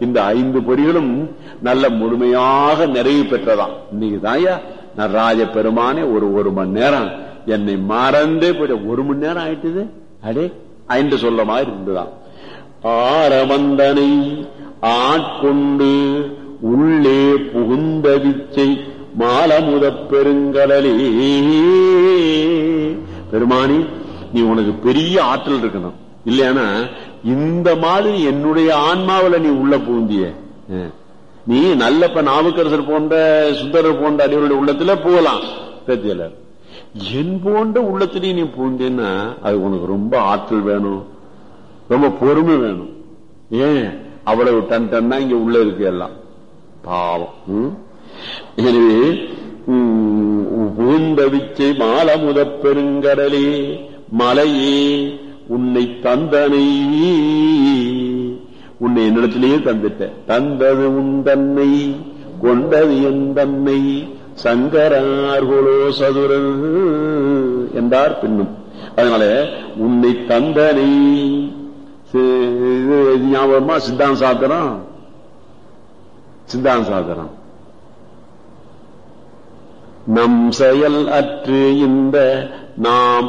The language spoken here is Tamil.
இந்த ஐந்து பொறிகளும் நல்ல முழுமையாக நிறைவு பெற்றதாம் இன்னைக்கு தாயா நடராஜ பெருமானே ஒரு ஒரு மணி நேரம் என்னை மறந்தே போயிட்ட ஒரு மணி நேரம் ஆயிட்டுது அடே ஐந்து சொல்ல மாதிரி இருந்துதான் ஆரவந்தனை ஆட்கொண்டு உள்ளே புகுந்த விச்சை மாலமுதப் பெருங்கடலே பெருமானி நீ உனக்கு பெரிய ஆற்றல் இருக்கணும் இல்லையானா இந்த மாதிரி என்னுடைய ஆன்மாவில நீ உள்ள பூந்திய நீ நல்லப்ப நாவுக்கரசர் போன்ற சுந்தரர் போன்ற அடிவருடைய உள்ளத்துல போகலாம் தெரியல என் போன்ற உள்ளத்திலேயே நீ பூந்தேன்னா அது உனக்கு ரொம்ப ஆற்றல் வேணும் ரொம்ப பொறுமை வேணும் ஏன் அவ்வளவு டன் டன்னா இங்க உள்ள இருக்கு எல்லாம் பாவம் ம்? எனவே புகுந்த விச்சை மாலமுத பெருங்கடலே மலையே உன்னை தந்தனை உன்னை என்னிடத்திலேயே தந்துட்ட தந்தது உன் தன்னை கொண்டது என் தன்னை சங்கரார்கோலோ சதுரன் என்றார் பின்னும் அதனால உன்னை தந்தனை சி- இது ஞாபகமா சித்தாந்த சாத்திரம் சித்தாந்த சாத்திரம் நம் செயல் அற்று இந்த நாம்